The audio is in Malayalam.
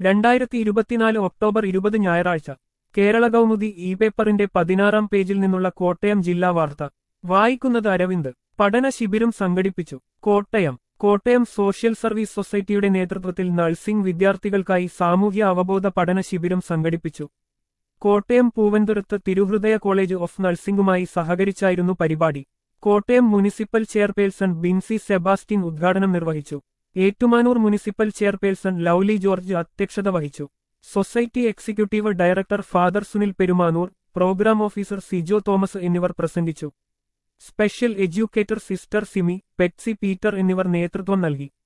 രണ്ടായിരത്തി ഇരുപത്തിനാല് ഒക്ടോബർ ഇരുപത് ഞായറാഴ്ച കേരള കൗമുദി ഇ പേപ്പറിന്റെ പതിനാറാം പേജിൽ നിന്നുള്ള കോട്ടയം ജില്ലാ വാർത്ത വായിക്കുന്നത് അരവിന്ദ് പഠന ശിബിരം സംഘടിപ്പിച്ചു കോട്ടയം കോട്ടയം സോഷ്യൽ സർവീസ് സൊസൈറ്റിയുടെ നേതൃത്വത്തിൽ നഴ്സിംഗ് വിദ്യാർത്ഥികൾക്കായി സാമൂഹ്യ അവബോധ പഠന ശിബിരം സംഘടിപ്പിച്ചു കോട്ടയം പൂവന്തുരത്ത് തിരുഹൃദയ കോളേജ് ഓഫ് നഴ്സിംഗുമായി സഹകരിച്ചായിരുന്നു പരിപാടി Kottayam municipal chairperson Binsi Sebastian ഉദ്ഘാടനം നിർവഹിച്ചു Ettumanoor municipal chairperson Lovely George അധ്യക്ഷത വഹിച്ചു society executive director father Sunil Perumanoor programme officer Sijo Thomas എന്നിവർ പ്രസംഗിച്ചു special educator sister Simi Petsy Peter എന്നിവർ നേതൃത്വം നൽകി